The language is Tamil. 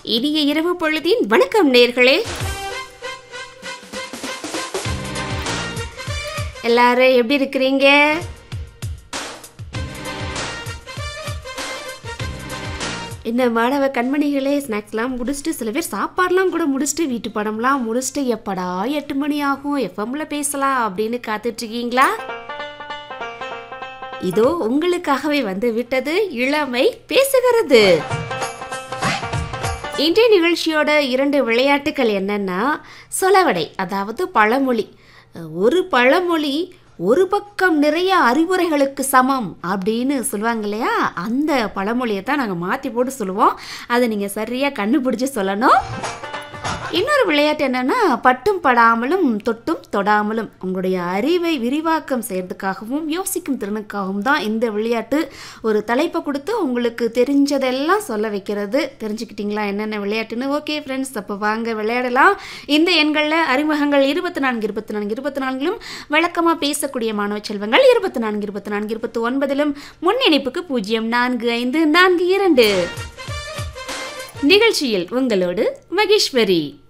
இனிய இரவு பொழுதின் வணக்கம் நேர்களே எல்லாரும் எப்படி இருக்கிறீங்க என்ன மாணவ கண்மணிகளே ஸ்நாக்ஸ்லாம் முடிச்சுட்டு சில பேர் சாப்பாடுலாம் கூட முடிச்சுட்டு வீட்டு படம்லாம் முடிச்சுட்டு எப்படா எட்டு மணி ஆகும் எஃப்எம்ல பேசலாம் அப்படின்னு காத்துட்டு இருக்கீங்களா இதோ உங்களுக்காகவே வந்து விட்டது இளமை பேசுகிறது இன்றைய நிகழ்ச்சியோட இரண்டு விளையாட்டுகள் என்னன்னா சொலவடை அதாவது பழமொழி ஒரு பழமொழி ஒரு பக்கம் நிறைய அறிவுரைகளுக்கு சமம் அப்படின்னு சொல்லுவாங்க இல்லையா அந்த பழமொழியை தான் நாங்கள் மாற்றி போட்டு சொல்லுவோம் அதை நீங்கள் சரியாக கண்டுபிடிச்சு சொல்லணும் இன்னொரு விளையாட்டு என்னன்னா பட்டும் படாமலும் தொட்டும் தொடாமலும் உங்களுடைய அறிவை விரிவாக்கம் செய்யறதுக்காகவும் யோசிக்கும் திறனுக்காகவும் தான் இந்த விளையாட்டு ஒரு தலைப்பை கொடுத்து உங்களுக்கு தெரிஞ்சதெல்லாம் சொல்ல வைக்கிறது தெரிஞ்சுக்கிட்டீங்களா என்னென்ன விளையாட்டுன்னு ஓகே ஃப்ரெண்ட்ஸ் அப்போ வாங்க விளையாடலாம் இந்த எண்களில் அறிமுகங்கள் இருபத்தி நான்கு இருபத்தி நான்கு இருபத்தி நான்கிலும் வழக்கமாக பேசக்கூடிய மாணவ செல்வங்கள் இருபத்தி நான்கு இருபத்தி நான்கு இருபத்தி ஒன்பதிலும் முன் இணைப்புக்கு பூஜ்ஜியம் நான்கு ஐந்து நான்கு இரண்டு நிகழ்ச்சியில் உங்களோடு மகேஸ்வரி